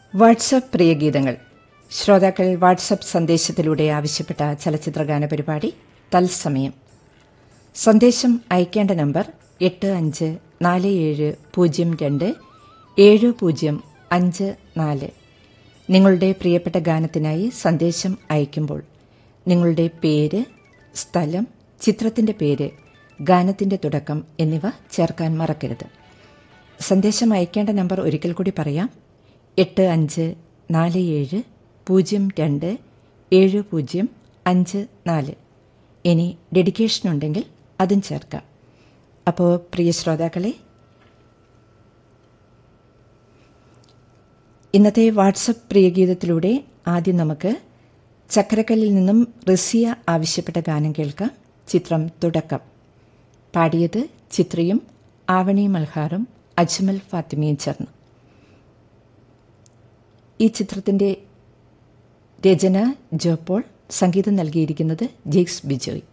WhatsApp പ്രിയഗീതങ്ങൾ ശ്രോതാക്കൾ WhatsApp സന്ദേശത്തിലൂടെ ആവശ്യപ്പെട്ട ചലച്ചിത്രഗാന പരിപാടി തത്സമയം സന്ദേശം അയക്കേണ്ട നമ്പർ എട്ട് അഞ്ച് നാല് ഏഴ് പൂജ്യം രണ്ട് ഏഴ് പൂജ്യം അഞ്ച് നാല് നിങ്ങളുടെ പ്രിയപ്പെട്ട ഗാനത്തിനായി സന്ദേശം അയക്കുമ്പോൾ നിങ്ങളുടെ പേര് സ്ഥലം ചിത്രത്തിന്റെ പേര് ഗാനത്തിന്റെ തുടക്കം എന്നിവ ചേർക്കാൻ മറക്കരുത് സന്ദേശം അയക്കേണ്ട നമ്പർ ഒരിക്കൽ കൂടി പറയാം എട്ട് അഞ്ച് നാല് ഏഴ് പൂജ്യം രണ്ട് ഏഴ് പൂജ്യം അഞ്ച് നാല് ഇനി ഡെഡിക്കേഷൻ ഉണ്ടെങ്കിൽ അതും ചേർക്കാം അപ്പോൾ പ്രിയ ശ്രോതാക്കളെ ഇന്നത്തെ വാട്സപ്പ് പ്രിയഗീതത്തിലൂടെ ആദ്യം നമുക്ക് ചക്രക്കല്ലിൽ നിന്നും റസിയ ആവശ്യപ്പെട്ട ഗാനം കേൾക്കാം ചിത്രം തുടക്കം പാടിയത് ചിത്രയും ആവണി മൽഹാറും അജ്മൽ ഫാത്തിമയും ചേർന്നു ഈ ചിത്രത്തിന്റെ രചന ജോപ്പോൾ സംഗീതം നൽകിയിരിക്കുന്നത് ജെയ്ക്സ് ബിജോയ്